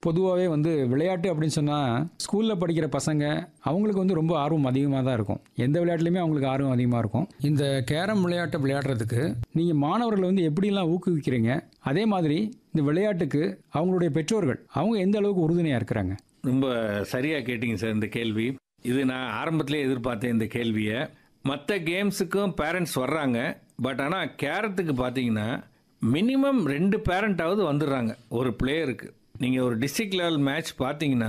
பொதுவாகவே வந்து விளையாட்டு அப்படின்னு சொன்னால் ஸ்கூலில் படிக்கிற பசங்க அவங்களுக்கு வந்து ரொம்ப ஆர்வம் அதிகமாக தான் இருக்கும் எந்த விளையாட்டுலையுமே அவங்களுக்கு ஆர்வம் அதிகமாக இருக்கும் இந்த கேரம் விளையாட்டை விளையாடுறதுக்கு நீங்கள் மாணவர்களை வந்து எப்படிலாம் ஊக்குவிக்கிறீங்க அதே மாதிரி இந்த விளையாட்டுக்கு அவங்களுடைய பெற்றோர்கள் அவங்க எந்த அளவுக்கு உறுதுணையாக இருக்கிறாங்க ரொம்ப சரியாக கேட்டிங்க சார் இந்த கேள்வி இது நான் ஆரம்பத்திலே எதிர்பார்த்தேன் இந்த கேள்வியை மற்ற கேம்ஸுக்கும் பேரண்ட்ஸ் வர்றாங்க பட் ஆனால் கேரத்துக்கு பார்த்தீங்கன்னா மினிமம் ரெண்டு பேரண்ட்டாவது வந்துடுறாங்க ஒரு பிளேயருக்கு நீங்கள் ஒரு டிஸ்ட்ரிக்ட் லெவல் மேட்ச் பார்த்தீங்கன்னா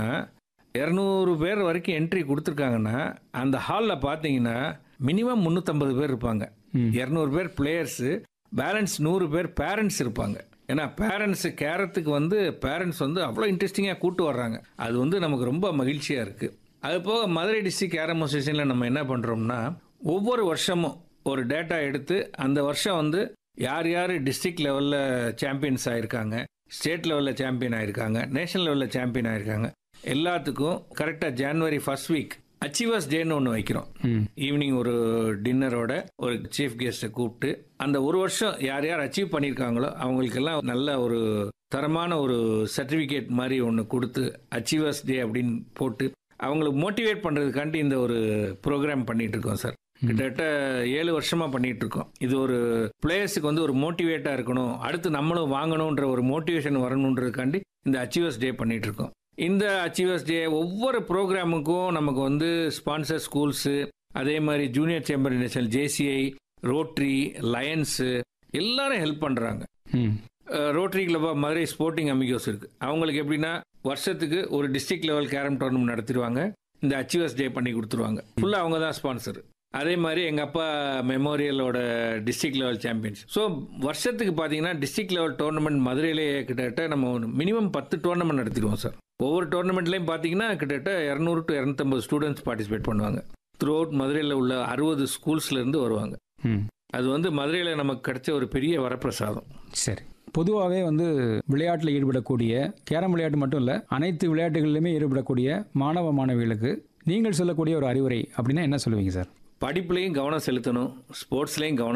இரநூறு பேர் வரைக்கும் என்ட்ரி கொடுத்துருக்காங்கன்னா அந்த ஹாலில் பார்த்தீங்கன்னா மினிமம் முந்நூற்றம்பது பேர் இருப்பாங்க இரநூறு பேர் பிளேயர்ஸு பேலன்ஸ் நூறு பேர் பேரண்ட்ஸ் இருப்பாங்க ஏன்னா பேரண்ட்ஸு கேரத்துக்கு வந்து பேரண்ட்ஸ் வந்து அவ்வளோ இன்ட்ரெஸ்டிங்காக கூட்டு வர்றாங்க அது வந்து நமக்கு ரொம்ப மகிழ்ச்சியாக இருக்குது அது போக மதுரை டிஸ்ட்ரிக்ட் கேரம் அசோசியேஷனில் நம்ம என்ன பண்ணுறோம்னா ஒவ்வொரு வருஷமும் ஒரு டேட்டா எடுத்து அந்த வருஷம் வந்து யார் யார் டிஸ்ட்ரிக்ட் லெவலில் சாம்பியன்ஸ் ஆயிருக்காங்க ஸ்டேட் லெவலில் சாம்பியன் ஆயிருக்காங்க நேஷனல் லெவலில் சாம்பியன் ஆயிருக்காங்க எல்லாத்துக்கும் கரெக்டாக ஜான்வரி ஃபர்ஸ்ட் வீக் அச்சீவர்ஸ் டேன்னு ஒன்று வைக்கிறோம் ஈவினிங் ஒரு டின்னரோட ஒரு சீஃப் கெஸ்ட்டை கூப்பிட்டு அந்த ஒரு வருஷம் யார் யார் அச்சீவ் பண்ணியிருக்காங்களோ அவங்களுக்கெல்லாம் நல்ல ஒரு தரமான ஒரு சர்டிஃபிகேட் மாதிரி ஒன்று கொடுத்து அச்சீவர்ஸ் டே அப்படின்னு போட்டு அவங்களுக்கு மோட்டிவேட் பண்ணுறதுக்காண்டி இந்த ஒரு ப்ரோக்ராம் பண்ணிட்டு இருக்கோம் சார் கிட்டத்தட்ட ஏழு வருஷமா பண்ணிட்டு இருக்கோம் இது ஒரு பிளேயர்ஸுக்கு வந்து ஒரு மோட்டிவேட்டா இருக்கணும் அடுத்து நம்மளும் வாங்கணுன்ற ஒரு மோட்டிவேஷன் வரணுன்றதுக்காண்டி இந்த அச்சீவர்ஸ் டே பண்ணிட்டு இருக்கோம் இந்த அச்சீவர்ஸ் டே ஒவ்வொரு ப்ரோக்ராமுக்கும் நமக்கு வந்து ஸ்பான்சர் ஸ்கூல்ஸு அதே மாதிரி junior chamber national JCI rotary lions எல்லாரும் ஹெல்ப் பண்ணுறாங்க ம் rotary club of Madurai sporting amigos இருக்கு அவங்களுக்கு எப்படின்னா வருஷத்துக்கு ஒரு டிஸ்ட்ரிக்ட் லெவல் கேரம் டோர்னமெண்ட் நடத்திடுவாங்க இந்த அச்சீவர்ஸ் டே பண்ணி கொடுத்துருவாங்க ஃபுல்லாக அவங்க தான் ஸ்பான்சர் அதே மாதிரி எங்கள் அப்பா மெமோரியலோட டிஸ்ட்ரிக்ட் லெவல் சாம்பியன்ஸ் ஸோ வருஷத்துக்கு பார்த்தீங்கன்னா டிஸ்ட்ரிக்ட் லெவல் டோர்னமெண்ட் மதுரையிலே கிட்டத்தட்ட நம்ம ஒரு மினிமம் பத்து டோர்னமெண்ட் நடத்திடுவோம் சார் ஒவ்வொரு டோர்னமெண்ட்லையும் பார்த்தீங்கன்னா கிட்டத்தட்ட இரநூறு டு இரநூத்தம்பது ஸ்டூடெண்ட்ஸ் பார்ட்டிசிபேட் பண்ணுவாங்க த்ரூ அவுட் மதுரையில் உள்ள அறுபது ஸ்கூல்ஸ்லேருந்து வருவாங்க ம் அது வந்து மதுரையில் நமக்கு கிடைச்ச ஒரு பெரிய வரப்பிரசாதம் சரி பொதுவாகவே வந்து விளையாட்டில் ஈடுபடக்கூடிய கேரம் விளையாட்டு மட்டும் இல்லை அனைத்து விளையாட்டுகளிலுமே ஈடுபடக்கூடிய மாணவ மாணவிகளுக்கு நீங்கள் சொல்லக்கூடிய ஒரு அறிவுரை அப்படின்னா என்ன சொல்லுவீங்க சார் படிப்புலையும் கவனம் செலுத்தணும் ஸ்போர்ட்ஸ்லையும் கவனம்